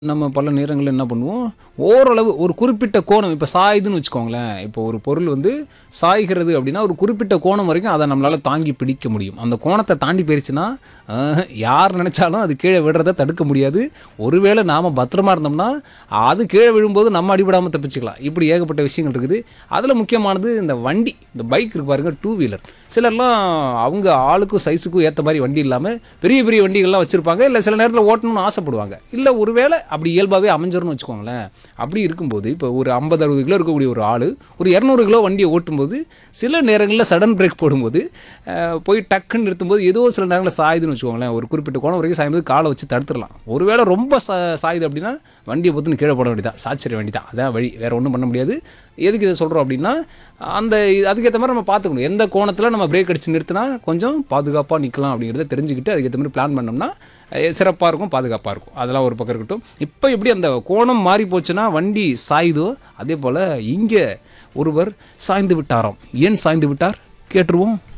நம்ம பல நேரங்கள்ல என்ன பண்ணுவோம் ஓரளவு ஒரு குறிப்பிட்ட கோணம் இப்போ சாயுதுன்னு வச்சுக்கோங்களேன் இப்போ ஒரு பொருள் வந்து சாய்கிறது அப்படின்னா ஒரு குறிப்பிட்ட கோணம் வரைக்கும் அதை நம்மளால் தாங்கி பிடிக்க முடியும் அந்த கோணத்தை தாண்டி போயிருச்சுன்னா ஆஹ், யார் நினச்சாலும் அது கீழே விடுறத தடுக்க முடியாது ஒருவேளை நாம் பத்திரமா இருந்தோம்னா அது கீழே விழும்போது நம்ம அடிபடாமல் தப்பிச்சுக்கலாம் இப்படி ஏகப்பட்ட விஷயங்கள் இருக்குது அதில் முக்கியமானது இந்த வண்டி இந்த பைக் இருக்கு பாருங்க டூ வீலர் சிலர்லாம் அவங்க ஆளுக்கும் சைஸுக்கும் ஏற்ற மாதிரி வண்டி இல்லாமல் பெரிய பெரிய வண்டிகள்லாம் வச்சுருப்பாங்க இல்லை சில நேரத்தில் ஓட்டணும்னு ஆசைப்படுவாங்க இல்லை ஒருவேளை அப்படி இயல்பாகவே அமைஞ்சிரும்னு வச்சுக்கோங்களேன் அப்படி இருக்கும்போது இப்போ ஒரு ஐம்பது அறுபது கிலோ இருக்கக்கூடிய ஒரு ஆள் ஒரு இரநூறு கிலோ வண்டியை ஓட்டும்போது சில நேரங்களில் சடன் பிரேக் போடும்போது அஹ், போய் டக்குன்னு நிறுத்தும்போது ஏதோ சில நேரங்களில் சாயுதுன்னு வச்சுக்கோங்களேன் ஒரு குறிப்பிட்ட கோணம் வரைக்கும் சாயும்போது காலை வச்சு தடுத்துடலாம் ஒருவேளை ரொம்ப சா சாயுது அப்படின்னா வண்டியை பொத்துன்னு கீழே போட வேண்டியதான் சாச்சிட வேண்டியதான் அதான் வழி வேறு ஒன்றும் பண்ண முடியாது எதுக்கு இதை சொல்கிறோம் அப்படின்னா அந்த இது- அதுக்கேற்ற மாதிரி நம்ம பார்த்துக்கணும் எந்த கோணத்தில் நம்ம பிரேக் அடிச்சு நிறுத்தினா கொஞ்சம் பாதுகாப்பாக நிற்கலாம் அப்படிங்கிறத தெரிஞ்சுக்கிட்டு அதுக்கேற்ற மாதிரி பிளான் பண்ணோம்னா சிறப்பாக இருக்கும் பாதுகாப்பாக இருக்கும் அதெல்லாம் ஒரு பக்கம் இருக்கட்டும் இப்போ எப்படி அந்த கோணம் மாறி போச்சுன்னா வண்டி சாயுதோ அதே போல் இங்கே ஒருவர் சாய்ந்து விட்டாராம் ஏன் சாய்ந்து விட்டார் கேட்டுருவோம்